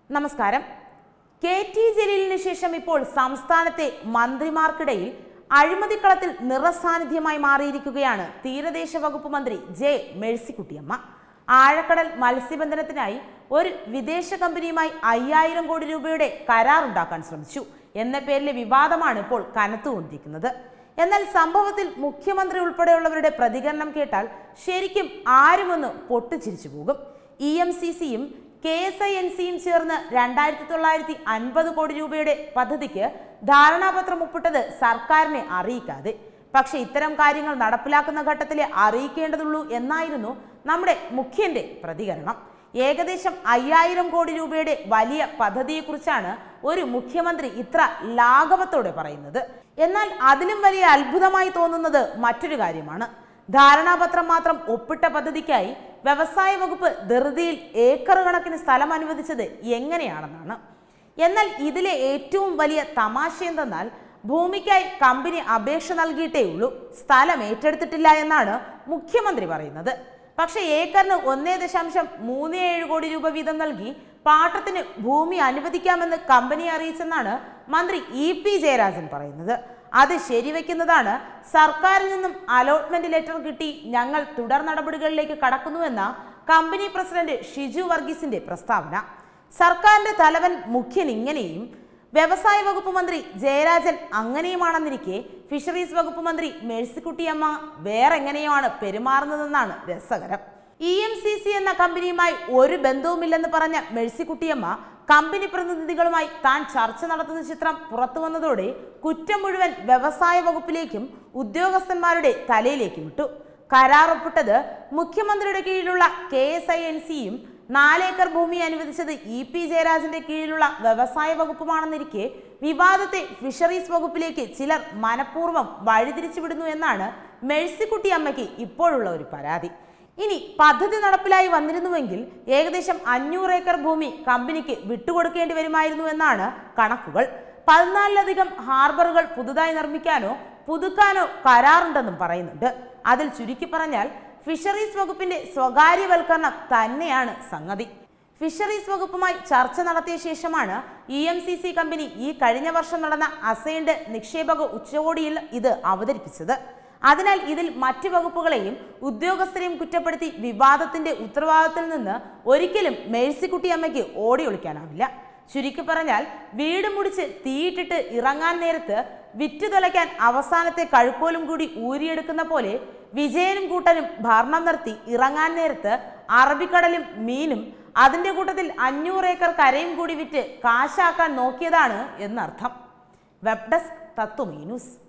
നമസ്കാരം K T ജലീലിന് ശേഷം ഇപ്പോൾ സംസ്ഥാനത്തെ മന്ത്രിമാർക്കിടയിൽ അഴിമതിക്കളത്തിൽ നിറസാന്നിധ്യമായി മാറിയിരിക്കുകയാണ് തീരദേശ വകുപ്പ് മന്ത്രി ജെ മേഴ്സിക്കുട്ടിയമ്മ ആഴക്കടൽ മത്സ്യബന്ധനത്തിനായി ഒരു വിദേശ കമ്പനിയുമായി അയ്യായിരം കോടി രൂപയുടെ കരാറുണ്ടാക്കാൻ ശ്രമിച്ചു എന്ന പേരിലെ വിവാദമാണ് ഇപ്പോൾ കനത്തുകൊണ്ടിരിക്കുന്നത് എന്നാൽ സംഭവത്തിൽ മുഖ്യമന്ത്രി ഉൾപ്പെടെയുള്ളവരുടെ പ്രതികരണം കേട്ടാൽ ശരിക്കും ആരുമൊന്ന് പൊട്ടിച്ചിരിച്ചു പോകും ഇ എം സി സിയും കെ എസ് ഐ എൻ സിയും ചേർന്ന് രണ്ടായിരത്തി തൊള്ളായിരത്തി അൻപത് കോടി രൂപയുടെ പദ്ധതിക്ക് ധാരണാപത്രം ഒപ്പിട്ടത് സർക്കാരിനെ അറിയിക്കാതെ പക്ഷെ ഇത്തരം കാര്യങ്ങൾ നടപ്പിലാക്കുന്ന ഘട്ടത്തിലെ അറിയിക്കേണ്ടതുള്ളൂ എന്നായിരുന്നു നമ്മുടെ മുഖ്യന്റെ പ്രതികരണം ഏകദേശം അയ്യായിരം കോടി രൂപയുടെ വലിയ പദ്ധതിയെക്കുറിച്ചാണ് ഒരു മുഖ്യമന്ത്രി ഇത്ര ലാഘവത്തോടെ പറയുന്നത് എന്നാൽ അതിലും വലിയ അത്ഭുതമായി തോന്നുന്നത് മറ്റൊരു കാര്യമാണ് ധാരണാപത്രം മാത്രം ഒപ്പിട്ട പദ്ധതിക്കായി വ്യവസായ വകുപ്പ് ധൃതിയിൽ ഏക്കർ കണക്കിന് സ്ഥലം അനുവദിച്ചത് എങ്ങനെയാണെന്നാണ് എന്നാൽ ഇതിലെ ഏറ്റവും വലിയ തമാശ എന്തെന്നാൽ ഭൂമിക്കായി കമ്പനി അപേക്ഷ നൽകിയിട്ടേ ഉള്ളൂ സ്ഥലം ഏറ്റെടുത്തിട്ടില്ല എന്നാണ് മുഖ്യമന്ത്രി പറയുന്നത് പക്ഷേ ഏക്കറിന് ഒന്നേ ദശാംശം മൂന്ന് ഏഴ് കോടി രൂപ വീതം നൽകി പാട്ടത്തിന് ഭൂമി അനുവദിക്കാമെന്ന് കമ്പനി അറിയിച്ചെന്നാണ് മന്ത്രി ഇ പി ജയരാജൻ പറയുന്നത് അത് ശരിവെക്കുന്നതാണ് സർക്കാരിൽ നിന്നും അലോട്ട്മെന്റ് ലെറ്റർ കിട്ടി ഞങ്ങൾ തുടർ നടപടികളിലേക്ക് കടക്കുന്നുവെന്ന കമ്പനി പ്രസിഡന്റ് ഷിജു വർഗീസിന്റെ പ്രസ്താവന സർക്കാരിന്റെ തലവൻ മുഖ്യൻ ഇങ്ങനെയും വ്യവസായ വകുപ്പ് മന്ത്രി ജയരാജൻ അങ്ങനെയുമാണെന്നിരിക്കെ ഫിഷറീസ് വകുപ്പ് മന്ത്രി മേഴ്സിക്കുട്ടിയമ്മ വേറെ എങ്ങനെയുമാണ് പെരുമാറുന്നതെന്നാണ് രസകരം ഇ എം സി സി എന്ന കമ്പനിയുമായി ഒരു ബന്ധവുമില്ലെന്ന് പറഞ്ഞ മേഴ്സിക്കുട്ടിയമ്മ കമ്പനി പ്രതിനിധികളുമായി താൻ ചർച്ച നടത്തുന്ന ചിത്രം പുറത്തു വന്നതോടെ കുറ്റം മുഴുവൻ വ്യവസായ വകുപ്പിലേക്കും ഉദ്യോഗസ്ഥന്മാരുടെ തലയിലേക്കും ഇട്ടു കരാർ ഒപ്പിട്ടത് മുഖ്യമന്ത്രിയുടെ കീഴിലുള്ള കെ എസ് ഐ എൻ സിയും നാലേക്കർ ഭൂമി അനുവദിച്ചത് ഇ പി ജയരാജന്റെ കീഴിലുള്ള വ്യവസായ വകുപ്പുമാണെന്നിരിക്കെ വിവാദത്തെ ഫിഷറീസ് വകുപ്പിലേക്ക് ചിലർ മനഃപൂർവ്വം വഴിതിരിച്ചു വിടുന്നു എന്നാണ് മേഴ്സിക്കുട്ടി അമ്മയ്ക്ക് ഇപ്പോഴുള്ള ഒരു പരാതി ഇനി പദ്ധതി നടപ്പിലായി വന്നിരുന്നുവെങ്കിൽ ഏകദേശം അഞ്ഞൂറ് ഏക്കർ ഭൂമി കമ്പനിക്ക് വിട്ടുകൊടുക്കേണ്ടി വരുമായിരുന്നു എന്നാണ് കണക്കുകൾ പതിനാലിലധികം ഹാർബറുകൾ പുതുതായി നിർമ്മിക്കാനോ പുതുക്കാനോ കരാറുണ്ടെന്നും പറയുന്നുണ്ട് അതിൽ ചുരുക്കി പറഞ്ഞാൽ ഫിഷറീസ് വകുപ്പിന്റെ സ്വകാര്യവൽക്കരണം തന്നെയാണ് സംഗതി ഫിഷറീസ് വകുപ്പുമായി ചർച്ച നടത്തിയ ശേഷമാണ് E M C C company ഈ കഴിഞ്ഞ വർഷം നടന്ന അസൈൻഡ് നിക്ഷേപക ഉച്ചകോടിയിൽ ഇത് അവതരിപ്പിച്ചത് അതിനാൽ ഇതിൽ മറ്റു വകുപ്പുകളെയും ഉദ്യോഗസ്ഥരെയും കുറ്റപ്പെടുത്തി വിവാദത്തിന്റെ ഉത്തരവാദിത്തത്തിൽ നിന്ന് ഒരിക്കലും മേഴ്സിക്കുട്ടി അമ്മയ്ക്ക് ഓടി ഒളിക്കാനാവില്ല ചുരുക്കി പറഞ്ഞാൽ വീട് മുടിച്ച് തീയിട്ടിട്ട് ഇറങ്ങാൻ നേരത്ത് വിറ്റു തുലയ്ക്കാൻ അവസാനത്തെ കഴുക്കോലും കൂടി ഊരിയെടുക്കുന്ന പോലെ വിജയനും കൂട്ടനും ഭരണം നിർത്തി ഇറങ്ങാൻ നേരത്ത് അറബിക്കടലും മീനും അതിന്റെ കൂട്ടത്തിൽ അഞ്ഞൂറ് ഏക്കർ കരയും കൂടി വിറ്റ് കാശാക്കാൻ നോക്കിയതാണ് എന്നർത്ഥം വെബ് ഡെസ്ക് തത്വമീ ന്യൂസ്